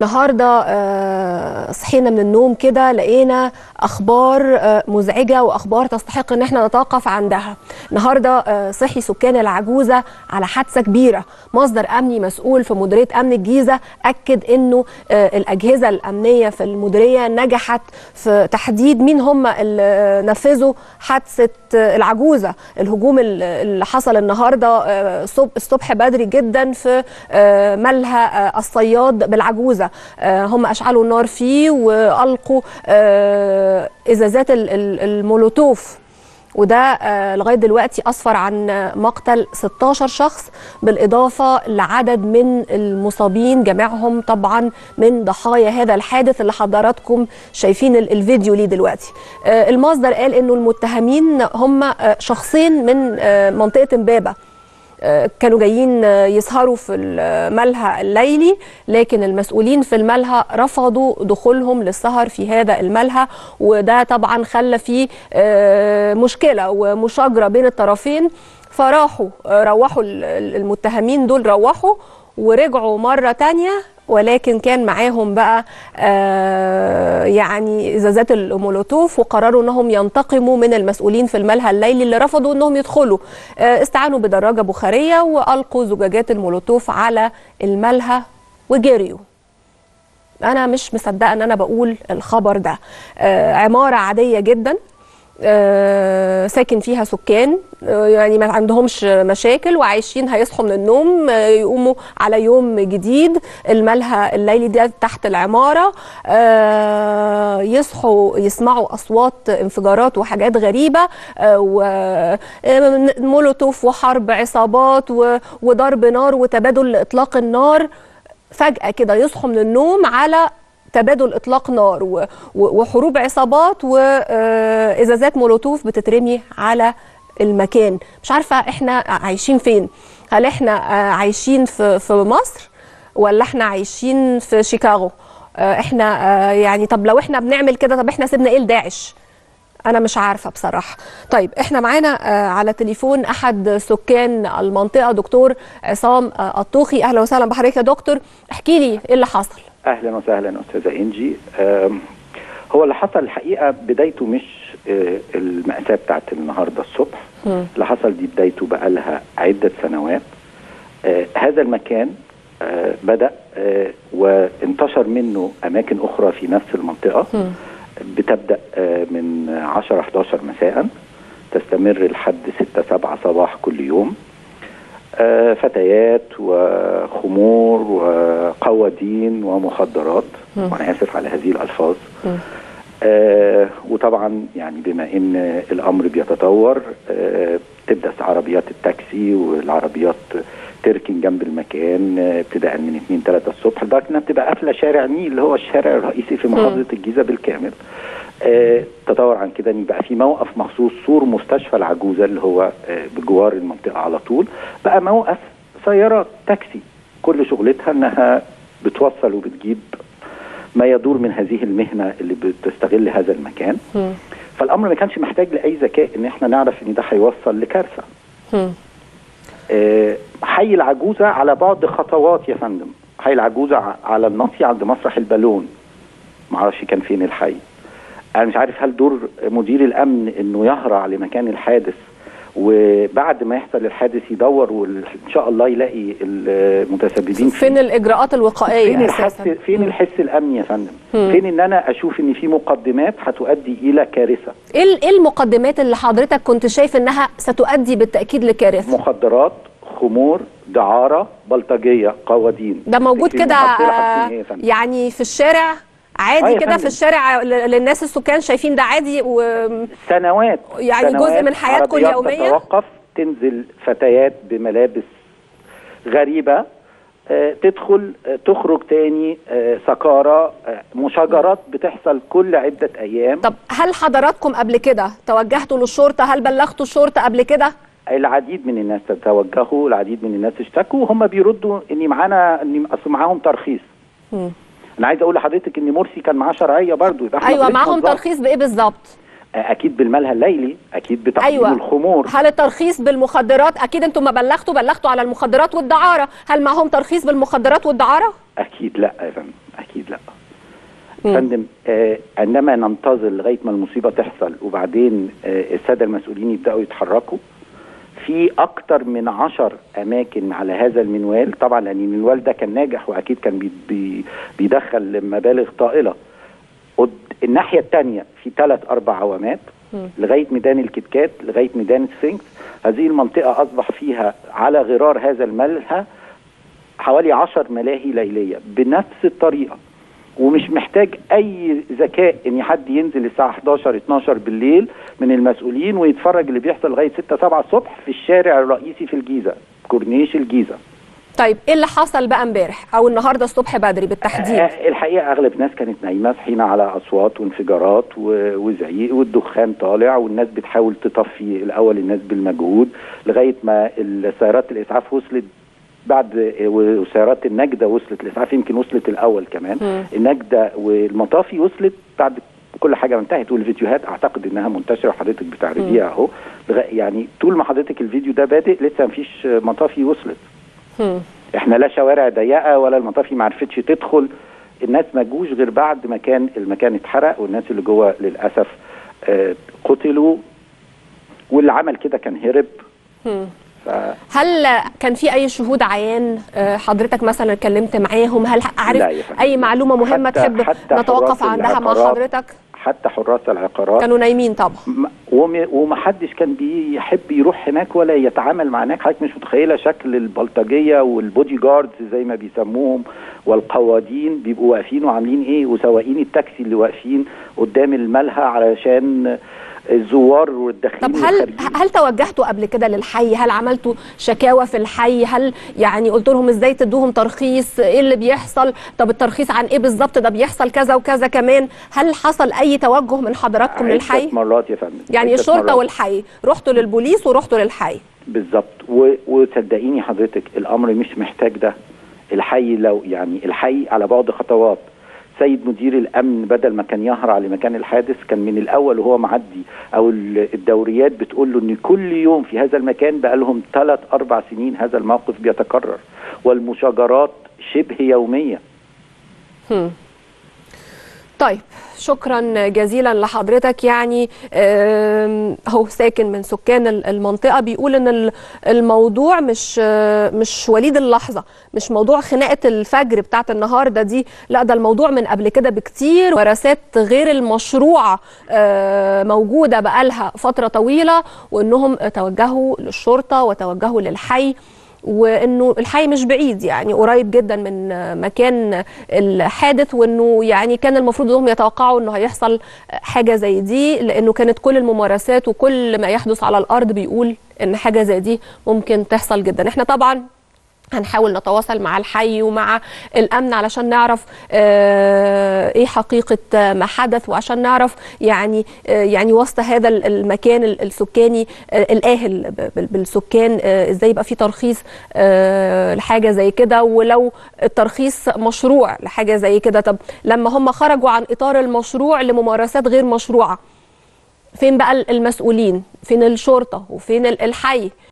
النهارده آه، صحينا من النوم كده لقينا اخبار آه، مزعجه واخبار تستحق ان احنا نتوقف عندها النهارده آه، صحي سكان العجوزه على حادثه كبيره مصدر امني مسؤول في مديريه امن الجيزه اكد انه آه، الاجهزه الامنيه في المديريه نجحت في تحديد مين هم اللي نفذوا حادثه آه، العجوزه الهجوم ال- اللي حصل النهارده آه، الصبح- الصبح بدري جدا في آه، ملهى آه، الصياد بالعجوزه آه، هم اشعلوا النار فيه والقوا آه، ازازات ال- ال- المولوتوف وده آه، لغايه دلوقتي اسفر عن آه، مقتل 16 شخص بالاضافه لعدد من المصابين جميعهم طبعا من ضحايا هذا الحادث اللي حضراتكم شايفين ال- الفيديو ليه دلوقتي آه، المصدر قال انه المتهمين هم آه، شخصين من آه، منطقه امبابه آه، كانوا جايين آه، يسهروا في الملهى الليلي لكن المسؤولين في الملهى رفضوا دخولهم للسهر في هذا الملهى وده طبعا خلى فيه آه، مشكلة ومشاجرة بين الطرفين فراحوا آه، روحوا ال- ال- المتهمين دول روحوا ورجعوا مرة تانية ولكن كان معاهم بقى آه، يعني ازازات المولوتوف وقرروا انهم ينتقموا من المسؤولين في الملهى الليلي اللي رفضوا انهم يدخلوا آه، استعانوا بدراجه بخاريه والقوا زجاجات المولوتوف على الملهى وجريوا انا مش مصدقه ان انا بقول الخبر ده آه، عماره عاديه جدا آه، ساكن فيها سكان آه، يعني ما عندهمش مشاكل وعايشين هيصحوا من النوم آه، يقوموا على يوم جديد الملهى الليلي ده تحت العمارة آه، يصحوا يسمعوا أصوات انفجارات وحاجات غريبة ومولوتوف وحرب عصابات و- وضرب نار وتبادل إطلاق النار فجأة كده يصحوا من النوم على تبادل اطلاق نار و- و- وحروب عصابات وازازات مولوتوف بتترمي على المكان مش عارفه احنا عايشين فين هل احنا آه، عايشين في في مصر ولا احنا عايشين في شيكاغو آه، احنا آه، يعني طب لو احنا بنعمل كده طب احنا سيبنا ايه لداعش انا مش عارفه بصراحه طيب احنا معانا آه، على تليفون احد سكان المنطقه دكتور عصام آه، الطوخي اهلا وسهلا بحضرتك يا دكتور احكي لي ايه اللي حصل اهلا وسهلا استاذه انجي أم، هو اللي حصل الحقيقه بدايته مش آه، المأساة بتاعت النهارده الصبح اللي حصل دي بدايته بقالها عده سنوات آه، هذا المكان آه، بدأ آه، وانتشر منه اماكن اخرى في نفس المنطقه بتبدأ آه، من 10 11 مساء تستمر لحد 6 7 صباح كل يوم آه، فتيات وخمور وقوادين ومخدرات وانا اسف على هذه الالفاظ آه وطبعا يعني بما ان الامر بيتطور آه تبدا عربيات التاكسي والعربيات تركن جنب المكان آه، ابتداء من 2 3 الصبح لدرجه انها بتبقى قافله شارع النيل اللي هو الشارع الرئيسي في محافظه الجيزه بالكامل آه، تطور عن كده ان بقى في موقف مخصوص سور مستشفى العجوزه اللي هو آه، بجوار المنطقه على طول بقى موقف سيارات تاكسي كل شغلتها انها بتوصل وبتجيب ما يدور من هذه المهنه اللي بتستغل هذا المكان فالامر ما كانش محتاج لاي ذكاء ان احنا نعرف ان ده هيوصل لكارثه آه، حي العجوزه على بعد خطوات يا فندم حي العجوزه ع- على الناصيه عند مسرح البالون معرفش كان فين الحي انا مش عارف هل دور مدير الامن انه يهرع لمكان الحادث وبعد ما يحصل الحادث يدور وان شاء الله يلاقي المتسببين فيه. فين الاجراءات الوقائيه فين الحس اساسا فين الحس الامني يا فندم فين ان انا اشوف ان في مقدمات هتؤدي الى كارثه ايه ال- إيه المقدمات اللي حضرتك كنت شايف انها ستؤدي بالتاكيد لكارثه مخدرات خمور دعاره بلطجيه قوادين ده موجود تكفي كده المحضرة آه، حاطين إيه يا فندم؟ يعني في الشارع آه عادي يا كده في فندم. الشارع ل- للناس السكان شايفين ده عادي و سنوات يعني سنوات جزء من حياتكم عربيات اليومية؟ تتوقف تنزل فتيات بملابس غريبة آه، تدخل آه، تخرج تاني آه، سكارى آه، مشاجرات بتحصل كل عدة أيام طب هل حضراتكم قبل كده توجهتوا للشرطه هل بلغتوا الشرطه قبل كده العديد من الناس توجهوا العديد من الناس اشتكوا وهم بيردوا ان معانا ان اصل معاهم ترخيص انا عايز اقول لحضرتك ان مرسي كان معاه شرعيه برضو يبقى احنا ايوه غلطنا معاهم بالظبط. ترخيص بايه بالظبط آه، اكيد بالملهى الليلي اكيد بتقديم ايوه الخمور هل الترخيص بالمخدرات اكيد انتم ما بلغتوا بلغتوا على المخدرات والدعاره هل معاهم ترخيص بالمخدرات والدعاره اكيد لا يا فندم اكيد فندم آه عندما ننتظر لغايه ما المصيبه تحصل وبعدين آه الساده المسؤولين يبداوا يتحركوا في اكتر من عشر اماكن على هذا المنوال طبعا لان المنوال ده كان ناجح واكيد كان بي بي بيدخل مبالغ طائله الناحيه الثانيه في ثلاث اربع عوامات لغايه ميدان الكتكات لغايه ميدان سفنكس هذه المنطقه اصبح فيها على غرار هذا الملهى حوالي عشر ملاهي ليليه بنفس الطريقه ومش محتاج اي ذكاء ان حد ينزل الساعه 11 12 بالليل من المسؤولين ويتفرج اللي بيحصل لغايه 6 7 الصبح في الشارع الرئيسي في الجيزه كورنيش الجيزه طيب ايه اللي حصل بقى امبارح او النهارده الصبح بدري بالتحديد آه الحقيقه اغلب الناس كانت نايمه صحينا على اصوات وانفجارات وزعيق والدخان طالع والناس بتحاول تطفي الاول الناس بالمجهود لغايه ما السيارات الاسعاف وصلت بعد وسيارات النجده وصلت الاسعاف يمكن وصلت الاول كمان م. النجده والمطافي وصلت بعد كل حاجه انتهت والفيديوهات اعتقد انها منتشره وحضرتك بتعرضيها اهو يعني طول ما حضرتك الفيديو ده بادئ لسه مفيش مطافي وصلت م. احنا لا شوارع ضيقه ولا المطافي ما عرفتش تدخل الناس ما جوش غير بعد ما كان المكان اتحرق والناس اللي جوه للاسف آه قتلوا واللي عمل كده كان هرب م. ف... هل كان في اي شهود عيان حضرتك مثلا اتكلمت معاهم هل عارف اي معلومه مهمه حتى تحب حتى نتوقف عندها مع حضرتك حتى حراس العقارات كانوا نايمين طبعا ومحدش كان بيحب يروح هناك ولا يتعامل مع هناك حضرتك مش متخيله شكل البلطجيه والبودي جاردز زي ما بيسموهم والقوادين بيبقوا واقفين وعاملين ايه وسواقين التاكسي اللي واقفين قدام الملهى علشان الزوار والداخلين طب هل هل توجهتوا قبل كده للحي هل عملتوا شكاوى في الحي هل يعني قلت لهم ازاي تدوهم ترخيص ايه اللي بيحصل طب الترخيص عن ايه بالظبط ده بيحصل كذا وكذا كمان هل حصل اي توجه من حضراتكم للحي مرات يا فندم يعني الشرطه والحي رحتوا للبوليس ورحتوا للحي بالظبط وصدقيني حضرتك الامر مش محتاج ده الحي لو يعني الحي على بعد خطوات سيد مدير الامن بدل ما كان يهرع لمكان الحادث كان من الاول وهو معدي او الدوريات بتقول له ان كل يوم في هذا المكان بقى لهم ثلاث اربع سنين هذا الموقف بيتكرر والمشاجرات شبه يوميه. هم. طيب شكرا جزيلا لحضرتك يعني هو ساكن من سكان المنطقه بيقول ان الموضوع مش مش وليد اللحظه مش موضوع خناقه الفجر بتاعت النهارده دي لا ده الموضوع من قبل كده بكتير ورثات غير المشروعه موجوده بقالها فتره طويله وانهم توجهوا للشرطه وتوجهوا للحي وانه الحي مش بعيد يعني قريب جدا من مكان الحادث وانه يعني كان المفروض انهم يتوقعوا انه هيحصل حاجه زي دي لانه كانت كل الممارسات وكل ما يحدث على الارض بيقول ان حاجه زي دي ممكن تحصل جدا احنا طبعا هنحاول نتواصل مع الحي ومع الامن علشان نعرف آه ايه حقيقه ما حدث وعشان نعرف يعني آه يعني وسط هذا المكان السكاني آه الاهل بالسكان ازاي يبقى في ترخيص لحاجه زي كده ولو الترخيص مشروع لحاجه زي كده طب لما هم خرجوا عن اطار المشروع لممارسات غير مشروعه فين بقى المسؤولين فين الشرطه وفين الحي